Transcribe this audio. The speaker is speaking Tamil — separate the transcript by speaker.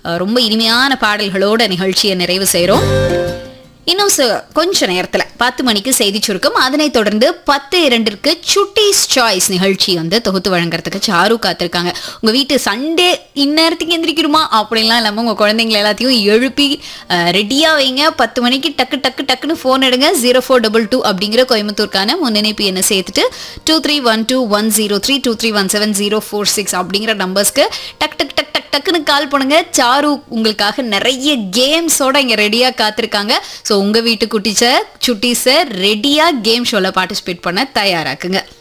Speaker 1: அஹ், ரொம்ப இனிமையான பாடல்களோட நிகழ்ச்சியை நிறைவு செய்கிறோம் இன்னும் ச- கொஞ்ச நேரத்துல பத்து மணிக்கு செய்தி சுருக்கம் அதனைத் தொடர்ந்து பத்து இரண்டிற்கு சுட்டீஸ் சாய்ஸ் நிகழ்ச்சி வந்து தொகுத்து வழங்குறதுக்கு சாரு காத்திருக்காங்க உங்க வீட்டு சண்டே இந்நேரத்துக்கு எந்திரிக்கிறோமா அப்படின்லாம் இல்லாம உங்க குழந்தைங்களை எல்லாத்தையும் எழுப்பி ரெடியா வைங்க பத்து மணிக்கு டக்கு டக்கு டக்குன்னு ஃபோன் எடுங்க ஜீரோ ஃபோர் டபுள் டூ அப்படிங்கிற கோயம்புத்தூர்க்கான முன்னிணைப்பு என்ன சேர்த்துட்டு two three one two one zero three two three one seven zero four six அப்படிங்கிற நம்பர்ஸ்க்கு டக் டக் டக் டக் டக்குன்னு கால் பண்ணுங்க சாரு உங்களுக்காக நிறைய கேம்ஸோட இங்க ரெடியா காத்திருக்காங்க ஸோ உங்க வீட்டு குட்டிச்ச சுட்டீஸை ரெடியா கேம் ஷோல பார்ட்டிசிபேட் பண்ண தயாராக்குங்க